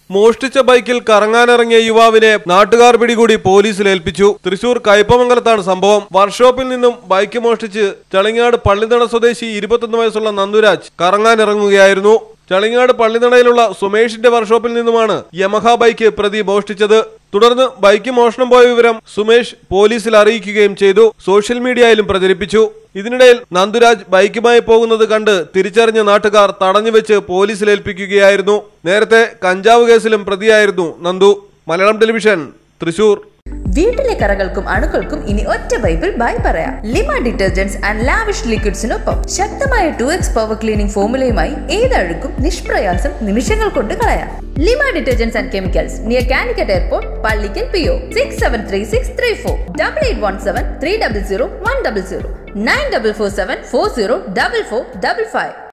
മോഷ്ടിച്ച ബൈക്കിൽ കറങ്ങാനിറങ്ങിയ യുവാവിനെ നാട്ടുകാർ പിടികൂടി പോലീസിൽ ഏൽപ്പിച്ചു തൃശൂർ കയ്പമംഗലത്താണ് സംഭവം വർക്ക്ഷോപ്പിൽ നിന്നും ബൈക്ക് മോഷ്ടിച്ച് ചളിങ്ങാട് പള്ളിനട സ്വദേശി ഇരുപത്തൊന്ന് വയസ്സുള്ള നന്ദുരാജ് കറങ്ങാനിറങ്ങുകയായിരുന്നു ചളിങ്ങാട് പള്ളിനടയിലുള്ള സുമേഷിന്റെ വർക്ക്ഷോപ്പിൽ നിന്നുമാണ് യമഹ ബൈക്ക് പ്രതി മോഷ്ടിച്ചത് തുടർന്ന് ബൈക്ക് മോഷണം പോയ വിവരം സുമേഷ് പോലീസിൽ അറിയിക്കുകയും ചെയ്തു സോഷ്യൽ മീഡിയയിലും പ്രചരിപ്പിച്ചു ഇതിനിടയിൽ നന്ദുരാജ് ബൈക്കുമായി പോകുന്നത് കണ്ട് തിരിച്ചറിഞ്ഞ നാട്ടുകാർ തടഞ്ഞുവെച്ച് പോലീസിൽ ഏൽപ്പിക്കുകയായിരുന്നു നേരത്തെ കഞ്ചാവ് കേസിലും പ്രതിയായിരുന്നു നന്ദു മലയാളം ടെലിവിഷൻ തൃശൂർ വീട്ടിലെ കറകൾക്കും അണുക്കൾക്കും ഇനി ഒറ്റ പൈപ്പിൽ ബൈ പറയാം ലിമ ഡിറ്റർജൻസ് ആൻഡ് ലാവിഷ് ലിക്വിഡ്സിനൊപ്പം ശക്തമായ ടു എക്സ് പവർ ക്ലീനിംഗ് ഫോമുലയുമായി ഏതഴുക്കും നിഷ്പ്രയാസം നിമിഷങ്ങൾ കൊണ്ട് കളയാം Lima detergents and chemicals near Calicut airport Pallikkal P O six seven three six three four double eight one seven three double zero one double zero nine double four seven four zero double four double five